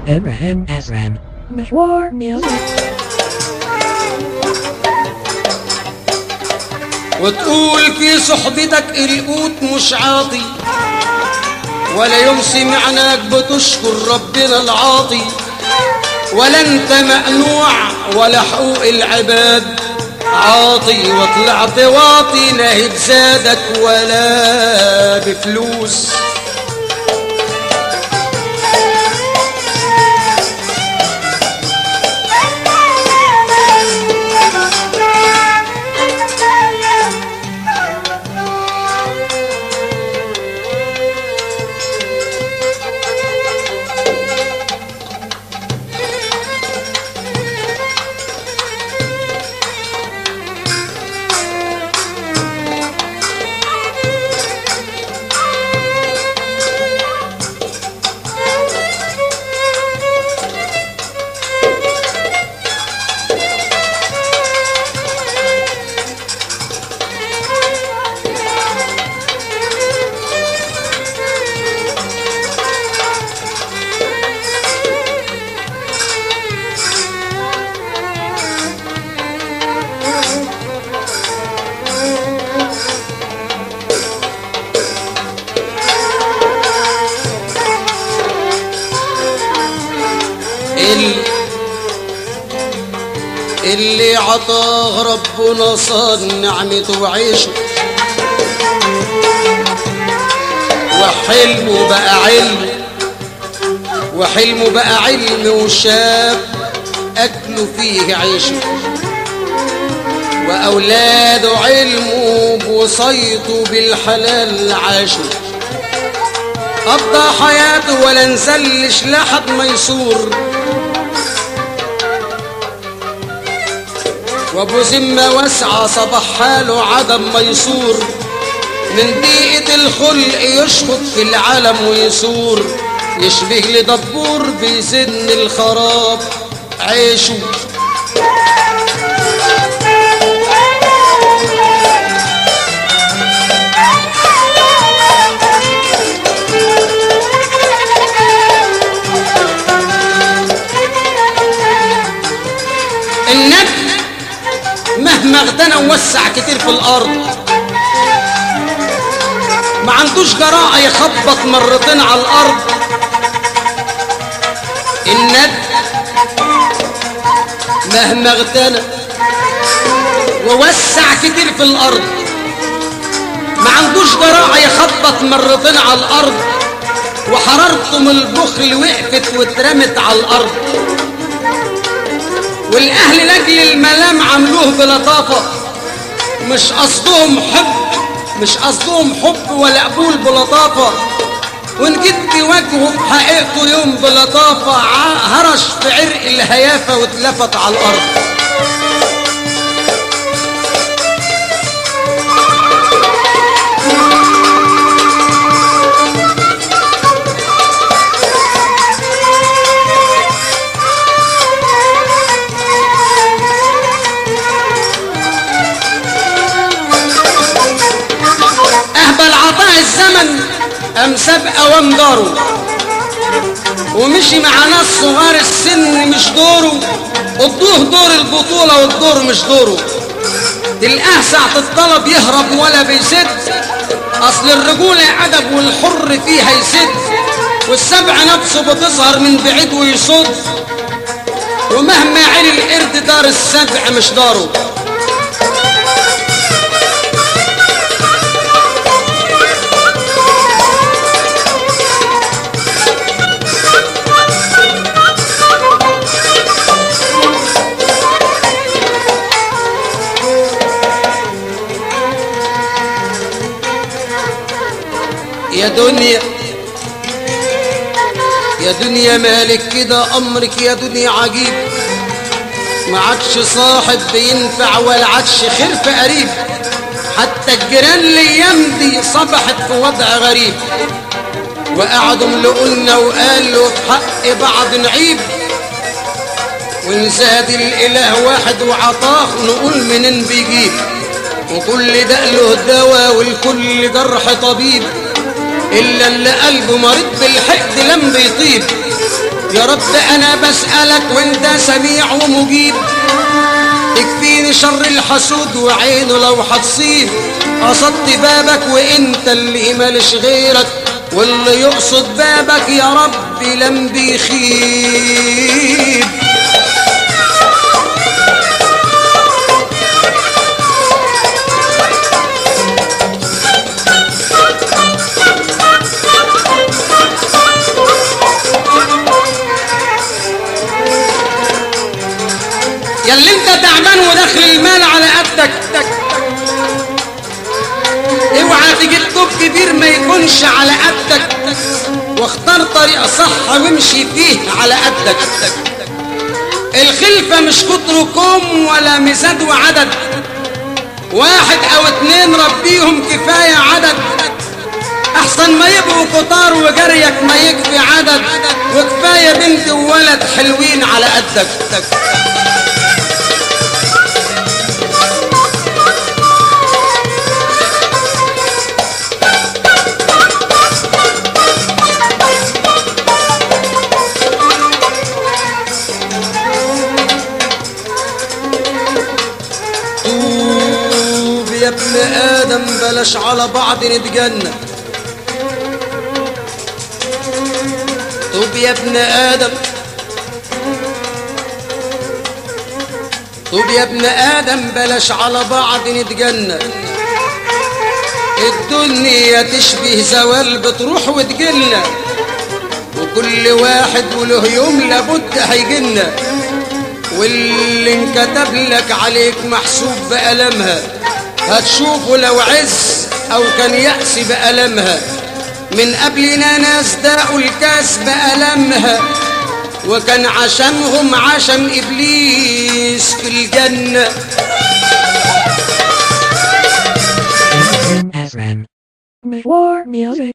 Abraham Azram. Mishwar Music. وتقول في صحبتك القوت مش عاطي ولا يوم سمعناك بتشكر ربنا العاطي ولا انت مقنوع ولا حقوق العباد عاطي وطلعت واطي لا بزادك ولا بفلوس ال... اللي عطاه ربنا صار نعمته وعيشه وحلمه بقى علم وحلمه بقى علم وشاب أكله فيه عيشه وأولاده علمه بوصيته بالحلال عاشوا قضى حياته ولا نزلش لحد ما يصور وابو ذمة واسعة صباح حاله عدم ميسور من ضيقة الخلق يشخط في العالم ويسور يشبه لدبور بيزن الخراب عيشه النبي مهما اغتنى ووسع كتير في الارض ما عندوش جراءة يخبط مرتين على الارض النبي مهما اغتنى ووسع كتير في الارض ما عندوش جراءة يخبط مرتين على الارض وحرارته من البخل وقفت واترمت على الارض والاهل لاجل الملام عملوه بلطافه مش قصدهم حب مش قصدهم حب ولا قبول بلطافه وان جيت بوجهه بحقيقته يوم بلطافه ع- هرش في عرق الهيافه واتلفت على الارض اهبل عطاء الزمن ام سبق وام داره ومشي مع ناس صغار السن مش دوره ادوه دور البطولة والدور مش دوره تلقاه ساعة الطلب يهرب ولا بيسد اصل الرجولة ادب والحر فيها يسد والسبع نفسه بتظهر من بعيد ويصد ومهما عين القرد دار السبع مش داره يا دنيا يا دنيا مالك كده امرك يا دنيا عجيب ما عادش صاحب بينفع ولا عادش خير في قريب حتى الجيران الايام دي صبحت في وضع غريب وقعدوا ملقولنا وقالوا في حق بعض نعيب وان زاد الاله واحد وعطاه نقول منين بيجيب وكل ده له دواء والكل جرح طبيب الا اللي قلبه مريض بالحقد لم بيطيب يا رب انا بسألك وانت سميع ومجيب اكفيني شر الحسود وعينه لو هتصيب قصدت بابك وانت اللي مالش غيرك واللي يقصد بابك يا رب لم بيخيب يا اللي انت تعبان ودخل المال على قدك اوعى تجيب طوب كبير ما يكونش على قدك واختار طريق صح وامشي فيه على قدك الخلفة مش كتر كوم ولا مزاد وعدد واحد او اتنين ربيهم كفاية عدد احسن ما يبقوا كتار وجريك ما يكفي عدد وكفاية بنت وولد حلوين على قدك توب يا ابن ادم بلاش على بعض نتجنن توب يا ابن ادم توب يا ابن ادم بلاش على بعض نتجنن الدنيا تشبه زوال بتروح وتجلنا وكل واحد وله يوم لابد هيجلنا واللي انكتب لك عليك محسوب بألمها هتشوفه لو عز أو كان يأس بألمها من قبلنا ناس داقوا الكاس بألمها وكان عشمهم عشم إبليس في الجنة Azran. Mishwar Music.